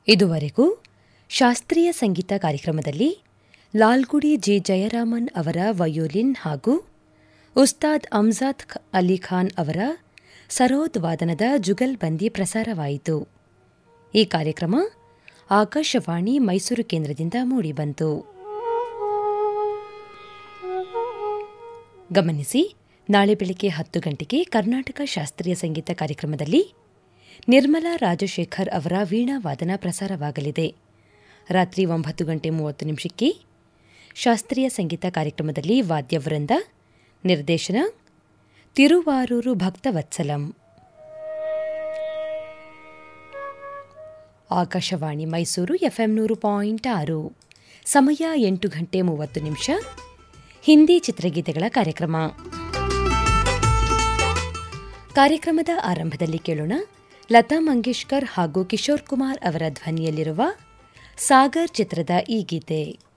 ಇದುವರೆಗೂ ಶಾಸ್ತ್ರೀಯ ಸಂಗೀತ ಕಾರ್ಯಕ್ರಮದಲ್ಲಿ ಲಾಲ್ಗುಡಿ ಜೆ ಜಯರಾಮನ್ ಅವರ ವಯೋಲಿನ್ ಹಾಗೂ ಉಸ್ತಾದ್ ಅಮ್ಜಾದ್ ಅಲಿ ಖಾನ್ ಅವರ ಸರೋದ್ ವಾದನದ ಜುಗಲ್ಬಂದಿ ಪ್ರಸಾರವಾಯಿತು ಈ ಕಾರ್ಯಕ್ರಮ ಆಕಾಶವಾಣಿ ಮೈಸೂರು ಕೇಂದ್ರದಿಂದ ಮೂಡಿಬಂತು ಗಮನಿಸಿ ನಾಳೆ ಬೆಳಗ್ಗೆ ಹತ್ತು ಗಂಟೆಗೆ ಕರ್ನಾಟಕ ಶಾಸ್ತ್ರೀಯ ಸಂಗೀತ ಕಾರ್ಯಕ್ರಮದಲ್ಲಿ ನಿರ್ಮಲಾ ರಾಜಶೇಖರ್ ಅವರ ವೀಣಾ ವಾದನ ಪ್ರಸಾರವಾಗಲಿದೆ ರಾತ್ರಿ ಒಂಬತ್ತು ಗಂಟೆ ಮೂವತ್ತು ನಿಮಿಷಕ್ಕೆ ಶಾಸ್ತ್ರೀಯ ಸಂಗೀತ ಕಾರ್ಯಕ್ರಮದಲ್ಲಿ ವಾದ್ಯವೃಂದ ನಿರ್ದೇಶನ ತಿರುವಾರೂರು ಭಕ್ತವತ್ಸಲಂ ಆಕಾಶವಾಣಿ ಮೈಸೂರು ಎಫ್ಎಂ ನೂರು ಪಾಯಿಂಟ್ ಆರು ಸಮಯ ಎಂಟು ಗಂಟೆ ಮೂವತ್ತು ನಿಮಿಷ ಹಿಂದಿ ಚಿತ್ರಗೀತೆಗಳ ಕಾರ್ಯಕ್ರಮ ಕಾರ್ಯಕ್ರಮದ ಆರಂಭದಲ್ಲಿ ಕೇಳೋಣ ಲತಾ ಮಂಗೇಶ್ಕರ್ ಹಾಗೂ ಕಿಶೋರ್ ಕುಮಾರ್ ಅವರ ಧ್ವನಿಯಲ್ಲಿರುವ ಸಾಗರ್ ಚಿತ್ರದ ಈ ಗೀತೆ